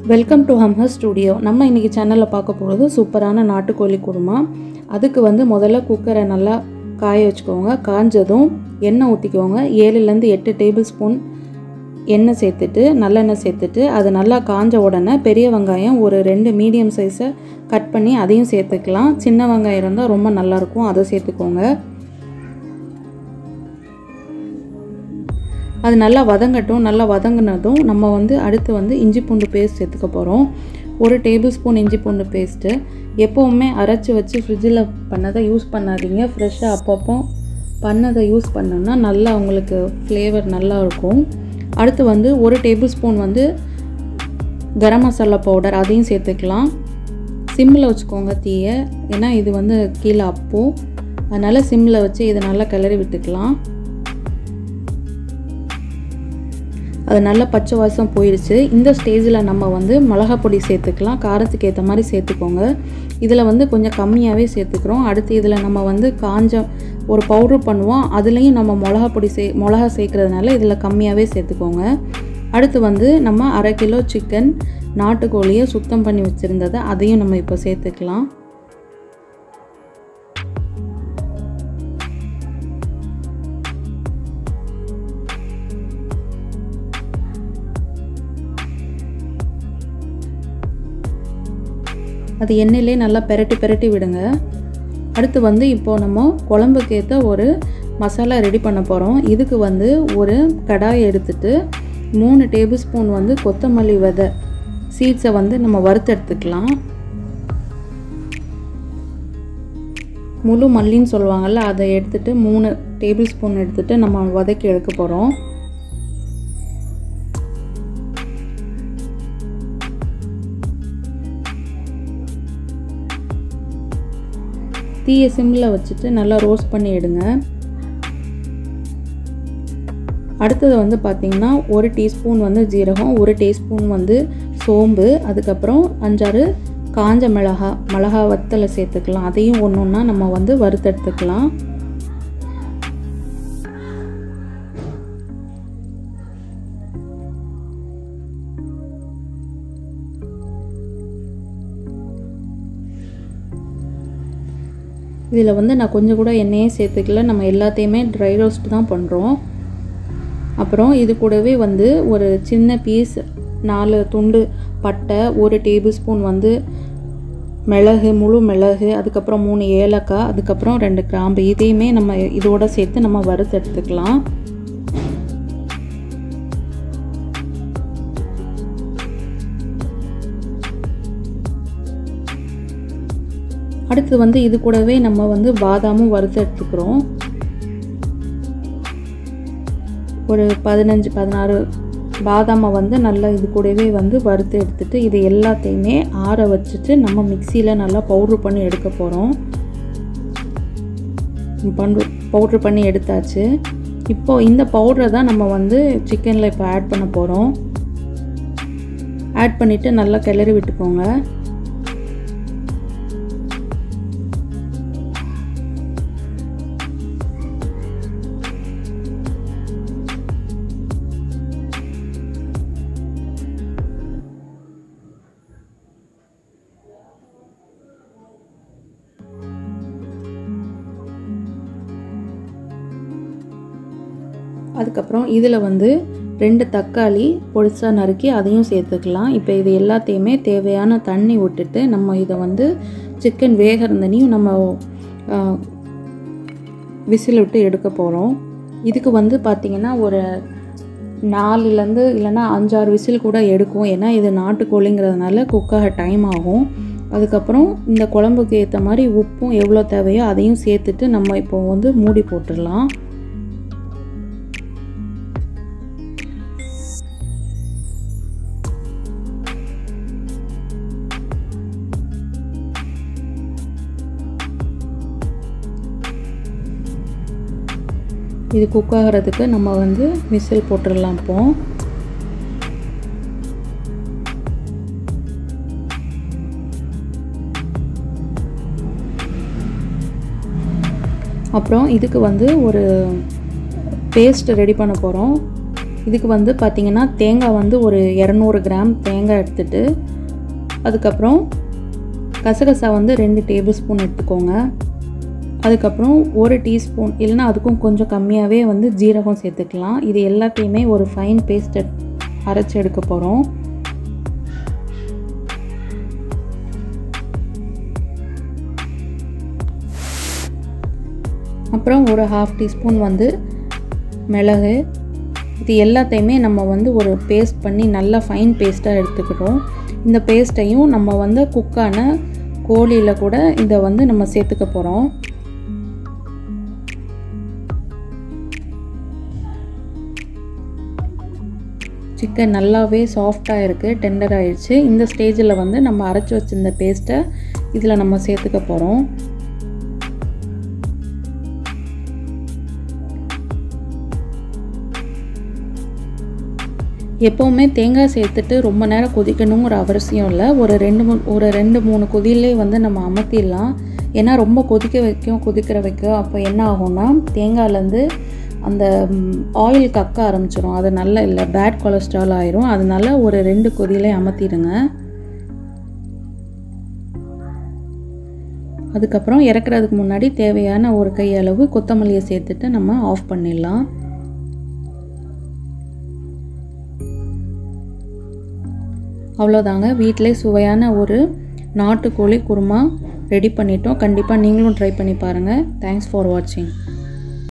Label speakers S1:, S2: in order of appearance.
S1: welcome to ஹம்ஹர் studio நம்ம இன்றைக்கி சேனலில் பார்க்க போகிறது சூப்பரான நாட்டுக்கோழி குருமா அதுக்கு வந்து முதல்ல குக்கரை நல்லா காய வச்சுக்கோங்க காஞ்சதும் எண்ணெய் ஊற்றிக்கோங்க ஏழுலேருந்து எட்டு டேபிள் ஸ்பூன் எண்ணெய் சேர்த்துட்டு நல்லெண்ணெய் சேர்த்துட்டு அது நல்லா காஞ்ச உடனே பெரிய வெங்காயம் ஒரு ரெண்டு மீடியம் சைஸை கட் பண்ணி அதையும் சேர்த்துக்கலாம் சின்ன வெங்காயம் இருந்தால் ரொம்ப நல்லாயிருக்கும் அதை சேர்த்துக்கோங்க அது நல்லா வதங்கட்டும் நல்லா வதங்கினதும் நம்ம வந்து அடுத்து வந்து இஞ்சி பூண்டு பேஸ்ட் சேர்த்துக்க போகிறோம் ஒரு டேபிள் ஸ்பூன் இஞ்சி பூண்டு பேஸ்ட்டு எப்போவுமே அரைச்சி வச்சு ஃப்ரிட்ஜில் பண்ணதை யூஸ் பண்ணாதீங்க ஃப்ரெஷ்ஷாக அப்பப்போ பண்ணதை யூஸ் பண்ணோன்னா நல்லா உங்களுக்கு ஃப்ளேவர் நல்லா இருக்கும் அடுத்து வந்து ஒரு டேபிள் ஸ்பூன் வந்து கரம் மசாலா பவுடர் அதையும் சேர்த்துக்கலாம் சிம்மில் வச்சுக்கோங்க தீயை ஏன்னா இது வந்து கீழே அப்போ அதனால் சிம்மில் வச்சு இதை நல்லா கிளறி விட்டுக்கலாம் அது நல்லா பச்சை வாசம் போயிடுச்சு இந்த ஸ்டேஜில் நம்ம வந்து மிளகா பொடி சேர்த்துக்கலாம் காரத்துக்கு ஏற்ற மாதிரி சேர்த்துக்கோங்க இதில் வந்து கொஞ்சம் கம்மியாகவே சேர்த்துக்கிறோம் அடுத்து இதில் நம்ம வந்து காஞ்ச ஒரு பவுட்ரு பண்ணுவோம் அதுலேயும் நம்ம மிளகா பொடி சே மிளகா சேர்க்குறதுனால இதில் கம்மியாகவே சேர்த்துக்கோங்க அடுத்து வந்து நம்ம அரை கிலோ சிக்கன் நாட்டுக்கோழியை சுத்தம் பண்ணி வச்சுருந்ததை அதையும் நம்ம இப்போ சேர்த்துக்கலாம் அது எண்ணெயிலே நல்லா பெரட்டி பெரட்டி விடுங்க அடுத்து வந்து இப்போது நம்ம குழம்புக்கு ஏற்ற ஒரு மசாலா ரெடி பண்ண போகிறோம் இதுக்கு வந்து ஒரு கடாய் எடுத்துட்டு மூணு டேபிள் ஸ்பூன் வந்து கொத்தமல்லி விதை சீட்ஸை வந்து நம்ம வறுத்தெடுத்துக்கலாம் முழு மல்லின்னு சொல்லுவாங்கள்ல அதை எடுத்துகிட்டு மூணு டேபிள் ஸ்பூன் எடுத்துகிட்டு நம்ம வதக்கி எடுக்க போகிறோம் தீயை சிம்மில் வச்சுட்டு நல்லா ரோஸ்ட் பண்ணி எடுங்க அடுத்தது வந்து பார்த்திங்கன்னா ஒரு டீஸ்பூன் வந்து ஜீரகம் ஒரு டீஸ்பூன் வந்து சோம்பு அதுக்கப்புறம் அஞ்சாறு காஞ்ச மிளகா மிளகா வத்தலை சேர்த்துக்கலாம் அதையும் ஒன்று ஒன்றா நம்ம வந்து வறுத்தெடுத்துக்கலாம் இதில் வந்து நான் கொஞ்சம் கூட எண்ணெயே சேர்த்துக்கல நம்ம எல்லாத்தையுமே ட்ரை ரோஸ்ட் தான் பண்ணுறோம் அப்புறம் இது கூடவே வந்து ஒரு சின்ன பீஸ் நாலு துண்டு பட்டை ஒரு டேபிள் ஸ்பூன் வந்து மிளகு முழு மிளகு அதுக்கப்புறம் மூணு ஏலக்காய் அதுக்கப்புறம் ரெண்டு கிராம்பு இதையுமே நம்ம இதோட சேர்த்து நம்ம வறுத்து எடுத்துக்கலாம் அடுத்து வந்து இது கூடவே நம்ம வந்து பாதாமும் வறுத்து எடுத்துக்கிறோம் ஒரு பதினஞ்சு பதினாறு பாதாமை வந்து நல்லா இது கூடவே வந்து வறுத்து எடுத்துட்டு இது எல்லாத்தையுமே ஆற வச்சுட்டு நம்ம மிக்சியில் நல்லா பவுட்ரு பண்ணி எடுக்க போகிறோம் பண்ரு பவுட்ரு பண்ணி எடுத்தாச்சு இப்போது இந்த பவுட்ரை தான் நம்ம வந்து சிக்கனில் இப்போ ஆட் பண்ண போகிறோம் ஆட் பண்ணிவிட்டு நல்லா கிளறி விட்டுக்கோங்க அதுக்கப்புறம் இதில் வந்து ரெண்டு தக்காளி பொடிசாக நறுக்கி அதையும் சேர்த்துக்கலாம் இப்போ இது எல்லாத்தையுமே தேவையான தண்ணி விட்டுட்டு நம்ம இதை வந்து சிக்கன் வேகிற தண்ணியும் நம்ம விசில் விட்டு எடுக்க போகிறோம் இதுக்கு வந்து பார்த்திங்கன்னா ஒரு நாலுலேருந்து இல்லைன்னா அஞ்சாறு விசில் கூட எடுக்கும் ஏன்னா இது நாட்டுக்கோழிங்கிறதுனால குக்காக டைம் ஆகும் அதுக்கப்புறம் இந்த குழம்புக்கு ஏற்ற மாதிரி உப்பும் எவ்வளோ தேவையோ அதையும் சேர்த்துட்டு நம்ம இப்போ வந்து மூடி போட்டுடலாம் இது குக் ஆகிறதுக்கு நம்ம வந்து விசில் போட்டுடலாம் இப்போ அப்புறம் இதுக்கு வந்து ஒரு பேஸ்ட் ரெடி பண்ண போகிறோம் இதுக்கு வந்து பார்த்திங்கன்னா தேங்காய் வந்து ஒரு இரநூறு கிராம் தேங்காய் எடுத்துட்டு அதுக்கப்புறம் கசகசா வந்து ரெண்டு டேபிள் ஸ்பூன் எடுத்துக்கோங்க அதுக்கப்புறம் ஒரு டீஸ்பூன் இல்லைன்னா அதுக்கும் கொஞ்சம் கம்மியாகவே வந்து ஜீரகம் சேர்த்துக்கலாம் இது எல்லாத்தையுமே ஒரு ஃபைன் பேஸ்ட் அரைச்சி எடுக்க போகிறோம் அப்புறம் ஒரு ஹாஃப் டீஸ்பூன் வந்து மிளகு இது எல்லாத்தையுமே நம்ம வந்து ஒரு பேஸ்ட் பண்ணி நல்லா ஃபைன் பேஸ்ட்டாக எடுத்துக்கிறோம் இந்த பேஸ்ட்டையும் நம்ம வந்து குக்கான கோழியில் கூட இதை வந்து நம்ம சேர்த்துக்க போகிறோம் சிக்கன் நல்லாவே சாஃப்டாக இருக்குது டெண்டர் ஆயிடுச்சு இந்த ஸ்டேஜில் வந்து நம்ம அரைச்சி வச்சிருந்த பேஸ்ட்டை இதில் நம்ம சேர்த்துக்க போகிறோம் எப்போவுமே தேங்காய் சேர்த்துட்டு ரொம்ப நேரம் கொதிக்கணுங்கிற அவசியம் இல்லை ஒரு ரெண்டு மூணு ஒரு ரெண்டு மூணு கொதியிலே வந்து நம்ம அமர்த்திடலாம் ஏன்னா ரொம்ப கொதிக்க வைக்கும் கொதிக்கிற வைக்க அப்போ என்ன ஆகும்னா தேங்காயிலேருந்து அந்த ஆயில் கக்க ஆரம்பிச்சிடும் அது நல்ல இல்லை பேட் கொலஸ்ட்ரால் ஆயிரும் அதனால ஒரு ரெண்டு கொதியிலே அமர்த்திடுங்க அதுக்கப்புறம் இறக்குறதுக்கு முன்னாடி தேவையான ஒரு கையளவு கொத்தமல்லியை சேர்த்துட்டு நம்ம ஆஃப் பண்ணிடலாம் அவ்வளோதாங்க வீட்டிலே சுவையான ஒரு நாட்டுக்கோழி குருமா ரெடி பண்ணிட்டோம் கண்டிப்பாக நீங்களும் ட்ரை பண்ணி பாருங்கள் தேங்க்ஸ் ஃபார் வாட்சிங்